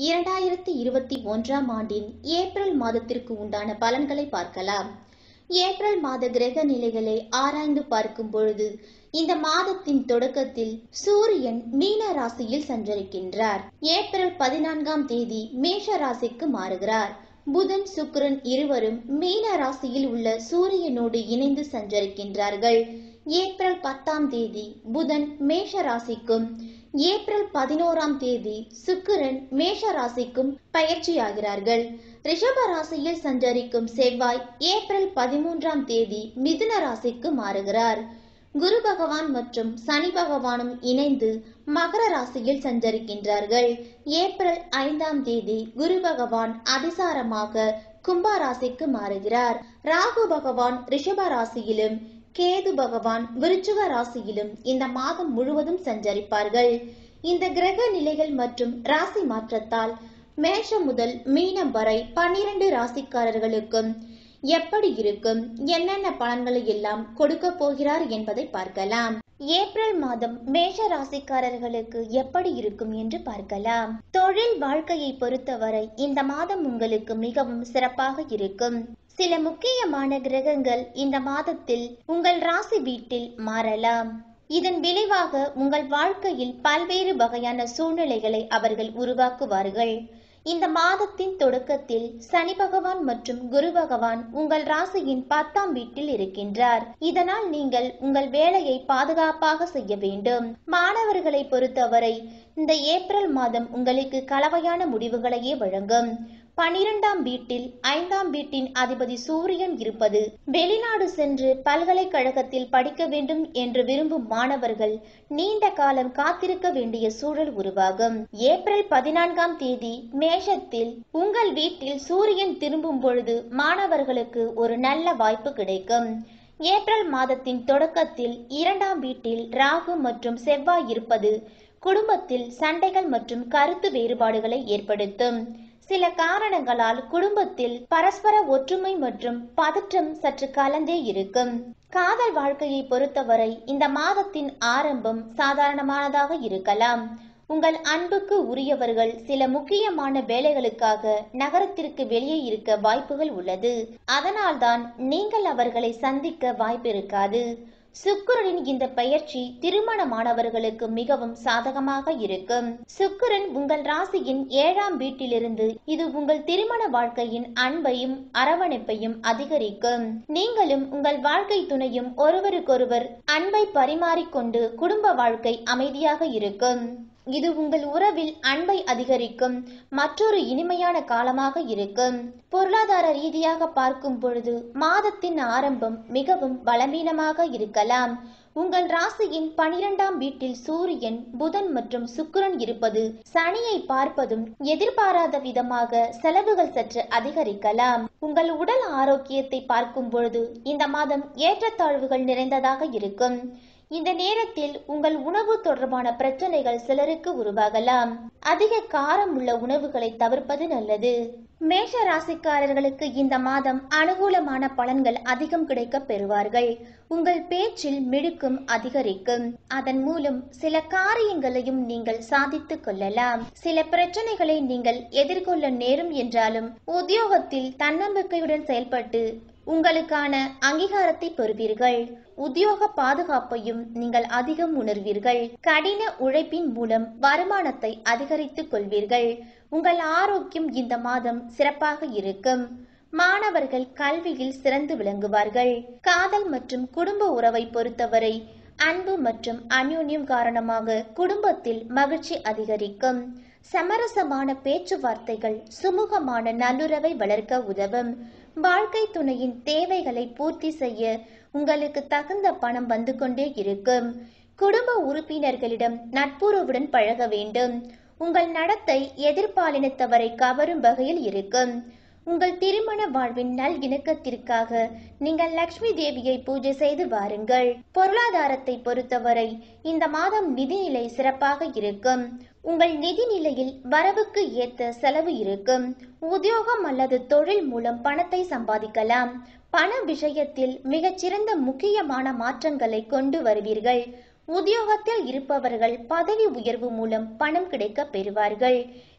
இரண்டாயிரத்தி இருபத்தி ஒன்றாம் ஆண்டின் ஏப்ரல் மாதத்திற்கு உண்டான பலன்களை பார்க்கலாம் ஏப்ரல் மாத கிரக நிலைகளை ஆராய்ந்து பார்க்கும் பொழுது இந்த மாதத்தின் தொடக்கத்தில் சூரியன் மீன ராசியில் சஞ்சரிக்கின்றார் ஏப்ரல் பதினான்காம் தேதி மேஷ ராசிக்கு மாறுகிறார் புதன் சுக்கிரன் இருவரும் மீன ராசியில் உள்ள சூரியனோடு இணைந்து சஞ்சரிக்கின்றார்கள் ஏப்ரல் பத்தாம் தேதி புதன் மேஷ ராசிக்கும் ஏப்ரல் பதினோராம் தேதி சுக்கிரன் மேஷ ராசிக்கும் பயிற்சியாகிறார்கள் ரிஷப ராசியில் சஞ்சரிக்கும் செவ்வாய் ஏப்ரல் பதிமூன்றாம் தேதி மிதுன ராசிக்கு மாறுகிறார் குரு பகவான் மற்றும் சனி பகவானும் இணைந்து மகர ராசியில் சஞ்சரிக்கின்றார்கள் ஏப்ரல் ஐந்தாம் தேதி குரு பகவான் அதிசாரமாக கும்ப ராசிக்கு மாறுகிறார் ராகு பகவான் ரிஷப ராசியிலும் கேது பகவான் விருச்சிக ராசியிலும் இந்த மாதம் முழுவதும் சஞ்சரிப்பார்கள் இந்த கிரக நிலைகள் மற்றும் ராசி மாற்றத்தால் மேஷம் முதல் மீனம் வரை பன்னிரண்டு ராசிக்காரர்களுக்கும் எப்படி இருக்கும் என்னென்ன பலன்களை எல்லாம் கொடுக்க போகிறார் என்பதை பார்க்கலாம் ஏப்ரல் மாதம் மேஷ ராசிக்காரர்களுக்கு எப்படி இருக்கும் என்று பார்க்கலாம் தொழில் வாழ்க்கையை பொறுத்தவரை இந்த மாதம் உங்களுக்கு மிகவும் சிறப்பாக இருக்கும் சில முக்கியமான கிரகங்கள் இந்த மாதத்தில் உங்கள் ராசி வீட்டில் மாறலாம் இதன் விளைவாக உங்கள் வாழ்க்கையில் பல்வேறு வகையான சூழ்நிலைகளை அவர்கள் உருவாக்குவார்கள் இந்த மாதத்தின் தொடக்கத்தில் சனி பகவான் மற்றும் குரு பகவான் உங்கள் ராசியின் பத்தாம் வீட்டில் இருக்கின்றார் இதனால் நீங்கள் உங்கள் வேலையை பாதுகாப்பாக செய்ய வேண்டும் மாணவர்களை பொறுத்தவரை இந்த ஏப்ரல் மாதம் உங்களுக்கு கலவையான முடிவுகளையே வழங்கும் பனிரெண்டாம் வீட்டில் ஐந்தாம் வீட்டின் அதிபதி சூரியன் இருப்பது வெளிநாடு சென்று பல்கலைக்கழகத்தில் படிக்க வேண்டும் என்று விரும்பும் மாணவர்கள் நீண்ட காலம் காத்திருக்க வேண்டிய சூழல் உருவாகும் ஏப்ரல் பதினான்காம் தேதி மேஷத்தில் உங்கள் வீட்டில் சூரியன் திரும்பும் பொழுது மாணவர்களுக்கு ஒரு நல்ல வாய்ப்பு கிடைக்கும் ஏப்ரல் மாதத்தின் தொடக்கத்தில் இரண்டாம் வீட்டில் ராகு மற்றும் செவ்வாய் இருப்பது குடும்பத்தில் சண்டைகள் மற்றும் கருத்து வேறுபாடுகளை ஏற்படுத்தும் சில காரணங்களால் குடும்பத்தில் பரஸ்பர ஒற்றுமை மற்றும் பதற்றம் சற்று கலந்தே இருக்கும் காதல் வாழ்க்கையை பொறுத்தவரை இந்த மாதத்தின் ஆரம்பம் சாதாரணமானதாக இருக்கலாம் உங்கள் அன்புக்கு உரியவர்கள் சில முக்கியமான வேலைகளுக்காக நகரத்திற்கு வெளியே இருக்க வாய்ப்புகள் உள்ளது அதனால்தான் நீங்கள் அவர்களை சந்திக்க வாய்ப்பு இருக்காது சுக்கிரனின் இந்த பயிற்சி திருமணமானவர்களுக்கு மிகவும் சாதகமாக இருக்கும் சுக்கிரன் உங்கள் ராசியின் ஏழாம் வீட்டிலிருந்து இது உங்கள் திருமண வாழ்க்கையின் அன்பையும் அரவணைப்பையும் அதிகரிக்கும் நீங்களும் உங்கள் வாழ்க்கை துணையும் ஒருவருக்கொருவர் அன்பை பரிமாறிக்கொண்டு குடும்ப வாழ்க்கை அமைதியாக இருக்கும் இது உங்கள் உறவில் அன்பை அதிகரிக்கும் மற்றொரு இனிமையான காலமாக இருக்கும் பொருளாதார ரீதியாக பார்க்கும் பொழுது மாதத்தின் ஆரம்பம் மிகவும் பலவீனமாக இருக்கலாம் உங்கள் ராசியின் பனிரெண்டாம் வீட்டில் சூரியன் புதன் மற்றும் சுக்கிரன் இருப்பது சனியை பார்ப்பதும் எதிர்பாராத விதமாக செலவுகள் சற்று அதிகரிக்கலாம் உங்கள் உடல் ஆரோக்கியத்தை பார்க்கும் பொழுது இந்த மாதம் ஏற்றத்தாழ்வுகள் நிறைந்ததாக இருக்கும் இந்த நேரத்தில் உங்கள் உணவு தொடர்பான பிரச்சனைகள் சிலருக்கு உருவாகலாம் அதிக காரம் உள்ள உணவுகளை தவிர்ப்பது நல்லது மேஷ ராசிக்காரர்களுக்கு இந்த மாதம் அனுகூலமான பலன்கள் அதிகம் கிடைக்க பெறுவார்கள் உங்கள் பேச்சில் மிடுக்கும் அதிகரிக்கும் அதன் மூலம் சில காரியங்களையும் நீங்கள் சாதித்துக் கொள்ளலாம் சில பிரச்சனைகளை நீங்கள் எதிர்கொள்ள நேரும் என்றாலும் உத்தியோகத்தில் தன்னம்பிக்கையுடன் செயல்பட்டு உங்களுக்கான அங்கீகாரத்தை பெறுவீர்கள் உத்தியோக பாதுகாப்பையும் நீங்கள் அதிகம் உணர்வீர்கள் கடின உழைப்பின் மூலம் வருமானத்தை அதிகரித்துக் கொள்வீர்கள் உங்கள் ஆரோக்கியம் இந்த மாதம் சிறப்பாக இருக்கும் மாணவர்கள் கல்வியில் சிறந்து விளங்குவார்கள் காதல் மற்றும் குடும்ப உறவை பொறுத்தவரை அன்பு மற்றும் அந்யோன்யம் காரணமாக குடும்பத்தில் மகிழ்ச்சி அதிகரிக்கும் சமரசமான பேச்சுவார்த்தைகள் சுமூகமான நல்லுறவை வளர்க்க உதவும் வாழ்க்கை துணையின் தேவைகளை பூர்த்தி செய்ய உங்களுக்கு தகுந்த பணம் வந்து கொண்டே இருக்கும் குடும்ப உறுப்பினர்களிடம் நட்புறவுடன் பழக வேண்டும் உங்கள் நடத்தை எதிர்பாலினத்தவரை கவரும் வகையில் இருக்கும் உங்கள் திருமண வாழ்வின் நல் இணக்கத்திற்காக நீங்கள் லக்ஷ்மி தேவியை பூஜை செய்து வாருங்கள் பொருளாதாரத்தை பொறுத்தவரை இந்த மாதம் நிதிநிலை சிறப்பாக இருக்கும் உங்கள் நிதி நிலையில் வரவுக்கு ஏத்த செலவு இருக்கும் உத்தியோகம் அல்லது தொழில் மூலம் பணத்தை சம்பாதிக்கலாம் பண விஷயத்தில் மிகச்சிறந்த முக்கியமான மாற்றங்களை கொண்டு வருவீர்கள் உத்தியோகத்தில் இருப்பவர்கள் பதவி உயர்வு மூலம் பணம் கிடைக்க பெறுவார்கள்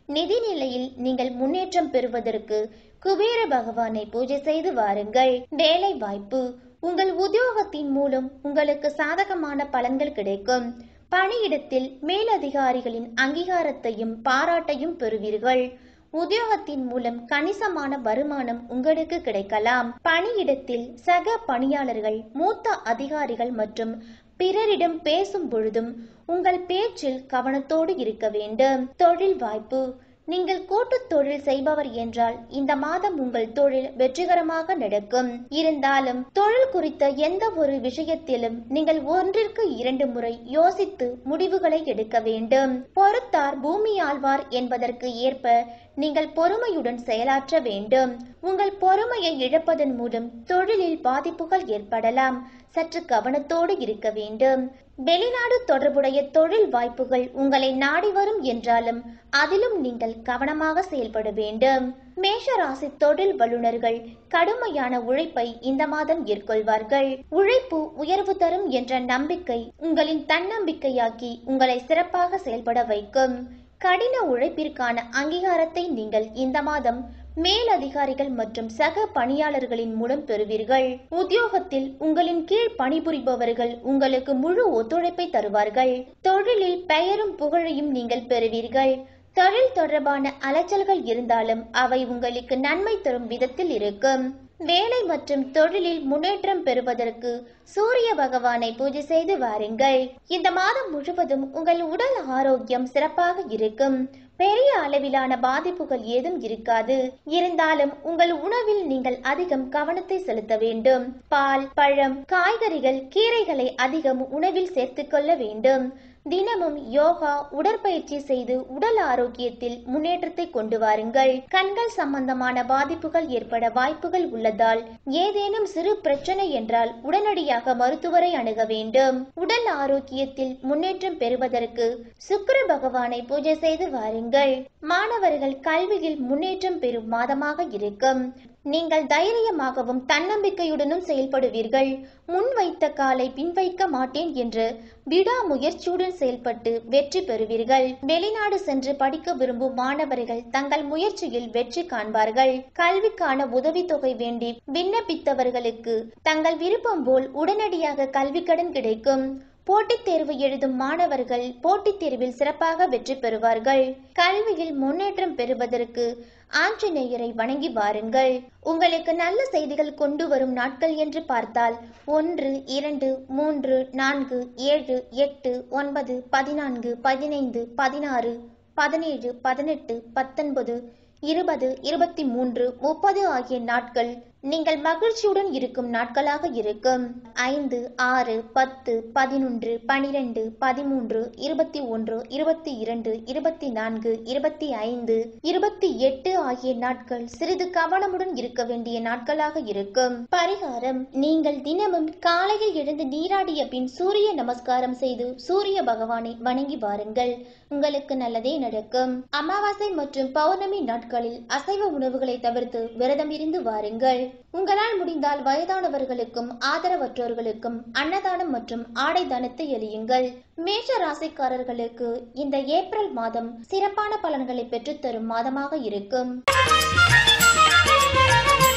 நிதி நிலையில் நீங்கள் முன்னேற்றம் பெறுவதற்கு குபேர பகவானை பூஜை செய்து வாருங்கள் வேலை வாய்ப்பு உங்கள் உத்தியோகத்தின் மூலம் உங்களுக்கு சாதகமான பலன்கள் கிடைக்கும் பணியிடத்தில் மேலதிகாரிகளின் அங்கீகாரத்தையும் பாராட்டையும் பெறுவீர்கள் உத்தியோகத்தின் மூலம் கணிசமான வருமானம் உங்களுக்கு கிடைக்கலாம் பணியிடத்தில் சக பணியாளர்கள் மூத்த அதிகாரிகள் மற்றும் பிறரிடம் பேசும் பொழுதும் உங்கள் பேச்சில் கவனத்தோடு இருக்க வேண்டும் தொழில் வாய்ப்பு நீங்கள் கூட்டு தொழில் செய்பவர் என்றால் இந்த மாதம் உங்கள் தொழில் வெற்றிகரமாக நடக்கும் இருந்தாலும் தொழில் குறித்த எந்த ஒரு விஷயத்திலும் நீங்கள் ஒன்றிற்கு இரண்டு முறை யோசித்து முடிவுகளை எடுக்க வேண்டும் பொறுத்தார் பூமி ஆழ்வார் என்பதற்கு ஏற்ப நீங்கள் பொறுமையுடன் செயலாற்ற வேண்டும் உங்கள் பொறுமையை இழப்பதன் மூலம் தொழிலில் பாதிப்புகள் ஏற்படலாம் சற்று கவனத்தோடு இருக்க வேண்டும் வெளிநாடு தொடர்புடைய தொழில் வாய்ப்புகள் உங்களை நாடி வரும் என்றாலும் அதிலும் நீங்கள் கவனமாக செயல்பட வேண்டும் மேஷ ராசி தொழில் வல்லுநர்கள் கடுமையான உழைப்பை இந்த மாதம் மேற்கொள்வார்கள் உழைப்பு உயர்வு தரும் என்ற நம்பிக்கை உங்களின் தன்னம்பிக்கையாக்கி உங்களை சிறப்பாக செயல்பட வைக்கும் கடின உழைப்பிற்கான அங்கீகாரத்தை நீங்கள் இந்த மாதம் மேலதிகாரிகள் மற்றும் சக பணியாளர்களின் மூலம் பெறுவீர்கள் உத்தியோகத்தில் உங்களின் கீழ் பணிபுரிபவர்கள் உங்களுக்கு முழு ஒத்துழைப்பை தருவார்கள் தொழிலில் பெயரும் புகழையும் நீங்கள் பெறுவீர்கள் தொழில் தொடர்பான அலைச்சல்கள் இருந்தாலும் அவை உங்களுக்கு நன்மை தரும் விதத்தில் இருக்கும் வேலை மற்றும் தொழிலில் முன்னேற்றம் பெறுவதற்கு சூரிய பகவானை பூஜை செய்து வாருங்கள் இந்த மாதம் முழுவதும் உங்கள் உடல் ஆரோக்கியம் சிறப்பாக இருக்கும் பெரிய அளவிலான பாதிப்புகள் ஏதும் இருக்காது இருந்தாலும் உங்கள் உணவில் நீங்கள் அதிகம் கவனத்தை செலுத்த வேண்டும் பால் பழம் காய்கறிகள் கீரைகளை அதிகம் உணவில் சேர்த்துக்கொள்ள வேண்டும் தினமும் யோகா உடற்பயிற்சி செய்து உடல் ஆரோக்கியத்தில் முன்னேற்றத்தை கொண்டு வாருங்கள் கண்கள் சம்பந்தமான பாதிப்புகள் ஏற்பட வாய்ப்புகள் உள்ளதால் ஏதேனும் சிறு பிரச்சனை என்றால் உடனடியாக மருத்துவரை அணுக வேண்டும் உடல் ஆரோக்கியத்தில் முன்னேற்றம் பெறுவதற்கு சுக்கிர பகவானை பூஜை செய்து வாருங்கள் மாணவர்கள் கல்வியில் முன்னேற்றம் பெறும் மாதமாக இருக்கும் நீங்கள் தைரியமாகவும் தன்னம்பிக்கையுடனும் செயல்படுவீர்கள் முன் வைத்த காலை பின்வைக்க மாட்டேன் என்று விடாமுயற்சியுடன் செயல்பட்டு வெற்றி பெறுவீர்கள் வெளிநாடு சென்று படிக்க விரும்பும் மாணவர்கள் தங்கள் முயற்சியில் வெற்றி காண்பார்கள் கல்விக்கான உதவித்தொகை வேண்டி விண்ணப்பித்தவர்களுக்கு தங்கள் விருப்பம் போல் உடனடியாக கல்விக்கடன் கிடைக்கும் போட்டித் தேர்வு எழுதும் மாணவர்கள் போட்டித் தேர்வில் சிறப்பாக வெற்றி பெறுவார்கள் கல்வியில் முன்னேற்றம் பெறுவதற்கு ஆஞ்சநேயரை வணங்கி வாருங்கள் உங்களுக்கு நல்ல செய்திகள் கொண்டு வரும் நாட்கள் என்று பார்த்தால் ஒன்று இரண்டு மூன்று நான்கு ஏழு எட்டு ஒன்பது பதினான்கு பதினைந்து பதினாறு பதினேழு பதினெட்டு பத்தொன்பது இருபது இருபத்தி மூன்று முப்பது ஆகிய நாட்கள் நீங்கள் மகிழ்ச்சியுடன் இருக்கும் நாட்களாக இருக்கும் ஐந்து ஆறு பத்து பதினொன்று பனிரெண்டு பதிமூன்று இருபத்தி ஒன்று இருபத்தி இரண்டு இருபத்தி நான்கு இருபத்தி ஐந்து இருபத்தி எட்டு ஆகிய நாட்கள் சிறிது கவனமுடன் இருக்க வேண்டிய நாட்களாக இருக்கும் பரிகாரம் நீங்கள் தினமும் காலையில் எழுந்து நீராடிய பின் சூரிய நமஸ்காரம் செய்து சூரிய பகவானை வணங்கி வாருங்கள் உங்களுக்கு நல்லதே நடக்கும் அமாவாசை மற்றும் பௌர்ணமி நாட்களில் அசைவ உணவுகளை தவிர்த்து விரதம் இருந்து வாருங்கள் உங்களால் முடிந்தால் வயதானவர்களுக்கும் ஆதரவற்றோர்களுக்கும் அன்னதானம் மற்றும் ஆடை தானத்தை எளியுங்கள் மேஷ ராசிக்காரர்களுக்கு இந்த ஏப்ரல் மாதம் சிறப்பான பலன்களை பெற்றுத்தரும் மாதமாக இருக்கும்